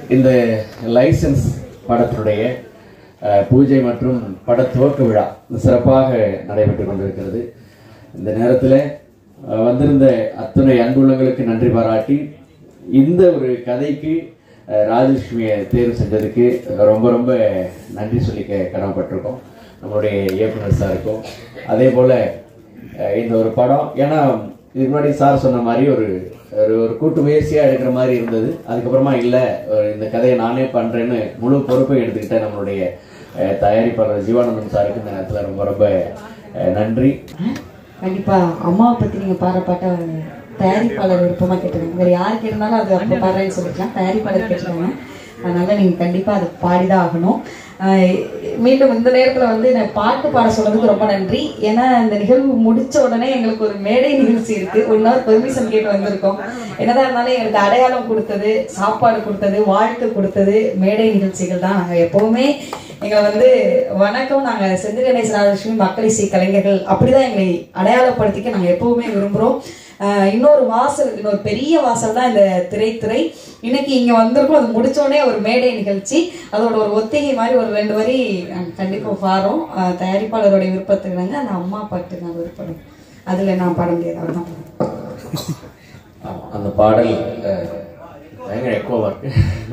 இந்த லைசன்ஸ் படத்தினுடைய அஹ், பூஜை மற்றும் பட துவக்க விழா சிறப்பாக நடைபெற்று கொண்டிருக்கிறது இந்த நேரத்தில் அஹ், வந்திருந்த அத்துணை அன்புள்ளங்களுக்கு நன்றி பாராட்டி இந்த ஒரு கதைக்கு அஹ், ராஜலட்சுமியை தேர்வு செஞ்சதுக்கு ரொம்ப ரொம்ப நன்றி சொல்லிக்க கடமைப்பட்டிருக்கோம் நம்மளுடைய இயக்குனர் சாருக்கும் அதே போல் அஹ் இந்த ஒரு படம் ஏன்னா இதுக்கு முன்னாடி சார் சொன்ன மாதிரி ஒரு ஒரு ஒரு கூட்டு முயற்சியா எடுக்கிற மாதிரி இருந்தது அதுக்கப்புறமா இல்லை இந்த கதையை நானே பண்றேன்னு முழு பொறுப்பை எடுத்துக்கிட்ட நம்மளுடைய அஹ், தயாரிப்பாளர் ஜீவானந்தன் சாருக்கு இந்த நேரத்தில் ரொம்ப ரொம்ப அஹ், நன்றி கண்டிப்பா அம்மாவை பத்தி நீங்க பாடுற பாட்டை தயாரிப்பாளர் விருப்பமா கேட்டிருக்காங்க வேற யார் கேட்டிருந்தாலும் அது அப்போ பாடுறேன்னு சொல்லிக்கலாம் தயாரிப்பாளர் கேட்டிருக்காங்க அதனால நீங்க கண்டிப்பா அதை பாடிதான் ஆகணும் ஆஹ் மீண்டும் இந்த நேரத்துல வந்து நான் பாட்டு பாட சொன்னதுக்கு ரொம்ப நன்றி ஏன்னா இந்த நிகழ்வு முடிச்ச உடனே எங்களுக்கு ஒரு மேடை நிகழ்ச்சி இருக்கு ஒன் ஹவர் பெர்மிஷன் கேட்டு வந்திருக்கோம் என்னதான் இருந்தாலும் எங்களுக்கு அடையாளம் கொடுத்தது சாப்பாடு கொடுத்தது வாழ்த்து கொடுத்தது மேடை நிகழ்ச்சிகள் தான் நாங்க எப்பவுமே எங்களை வந்து வணக்கம் நாங்க செந்தில் கணேச ராஜலட்சுமி மக்கள் இசை கலைஞர்கள் அப்படிதான் எங்களை அடையாளப்படுத்திக்க நாங்க எப்பவுமே விரும்புறோம் ஆஹ் இன்னொரு வாசல் இன்னொரு பெரிய வாசல் தான் இந்த திரைத்துறை இன்னைக்கு இங்க வந்திருக்கோம் அது முடிச்சோடனே ஒரு மேடை நிகழ்ச்சி அதோட ஒரு ஒத்திகை மாதிரி ஒரு ரெண்டு வரி நாங்க கண்டிப்பா பாடுறோம் ஆஹ் தயாரிப்பாளருடைய விருப்பத்துக்கு நாங்க அந்த அம்மா பாட்டு நான் விருப்பம் அதுல நான் பாட முடியாது அவ்வளவுதான் ஆமா, அந்த பாடல் அஹ், பயங்கர எக்கோவா இருக்கு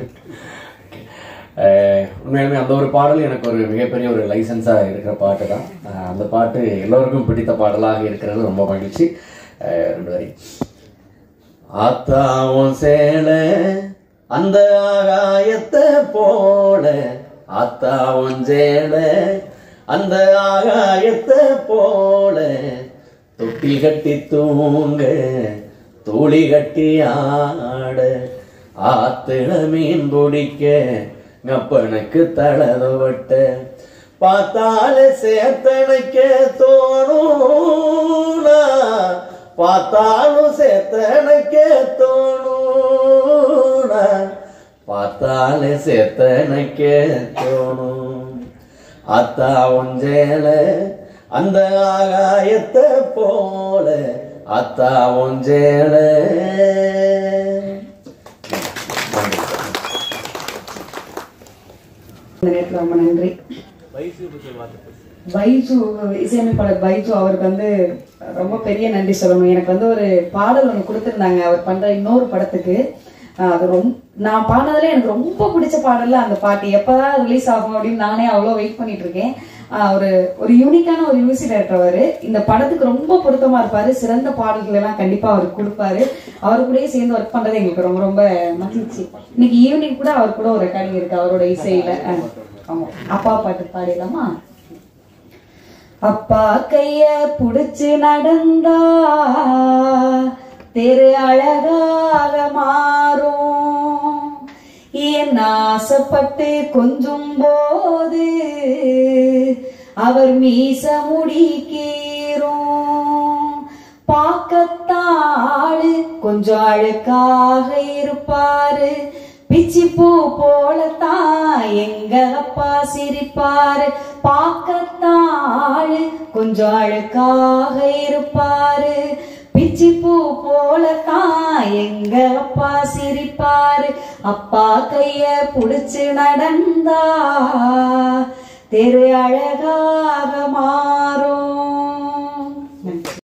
அஹ், உண்மையாலுமே அந்த ஒரு பாடல் எனக்கு ஒரு மிகப்பெரிய ஒரு லைசன்ஸா இருக்கிற பாட்டு தான் அஹ், அந்த பாட்டு எல்லோருக்கும் பிடித்த பாடலாக இருக்கிறது ரொம்ப மகிழ்ச்சி அஹ், ரெண்டு வரி ஆத்தாவும் சேல அந்த ஆகாயத்தை போல ஆத்தாவும் சேல அந்த ஆகாயத்தை போல தொட்டி கட்டி தூங்க தூளி கட்டி ஆட ஆத்துல மீன் பிடிக்க கப்பனுக்கு தளதவட்ட பார்த்தால சேத்தனைக்க தோணுனா பார்த்தாலும் சேத்தனைக்க தோணுனா பார்த்தாலே சேத்தனைக்க தோணும் அத்தா ஒஞ்சேல அந்த ஆகாயத்தை போல அத்தா ஒஞ்சேல இந்த நேரத்துல ரொம்ப நன்றி பைஜு இசையமைப்பாளர் பைஜு அவருக்கு வந்து ரொம்ப பெரிய நன்றி சொல்லணும் எனக்கு வந்து ஒரு பாடல் ஒன்று கொடுத்துருந்தாங்க அவர் பண்ற இன்னொரு படத்துக்கு ஆஹ் அது ரொம்ப நான் பாடினதுல எனக்கு ரொம்ப பிடிச்ச பாடல்ல அந்த பாட்டு எப்பதான் ரிலீஸ் ஆகும் அப்படின்னு நானே அவ்வளோ வெயிட் பண்ணிட்டு இருக்கேன் ஆஹ் ஒரு ஒரு யூனிக்கான ஒரு மியூசிக் டைரக்டர் அவரு இந்த படத்துக்கு ரொம்ப பொருத்தமா இருப்பாரு சிறந்த பாடல்கள் எல்லாம் கண்டிப்பா அவர் கொடுப்பாரு அவரு கூடயே சேர்ந்து ஒர்க் பண்றது எங்களுக்கு ரொம்ப ரொம்ப மகிழ்ச்சி இன்னைக்கு ஈவினிங் கூட அவர் கூட ஒரு ரெக்கார்டிங் இருக்கு அவரோட இசையில ஆஹ் ஆமா அப்பா பாட்டு பாடிடலாமா அப்பா கைய புடிச்சு நடந்தா தெரு அழகாக மாறும் என் ஆசைப்பட்டு கொஞ்சும் போது அவர் மீச முடிக்கீரும் பார்க்கத்தாளு கொஞ்சம் அழுக்காக இருப்பாரு பிச்சி பூ போலத்தான் எங்க அப்பா சிரிப்பாரு பார்க்கத்தாளு கொஞ்சம் அழுக்காக இருப்பாரு பிச்சி பூ போலத்தான் எங்க அப்பா சிரிப்பாரு அப்பா கைய புடிச்சு நடந்தா தெரு அழகாக மாறும்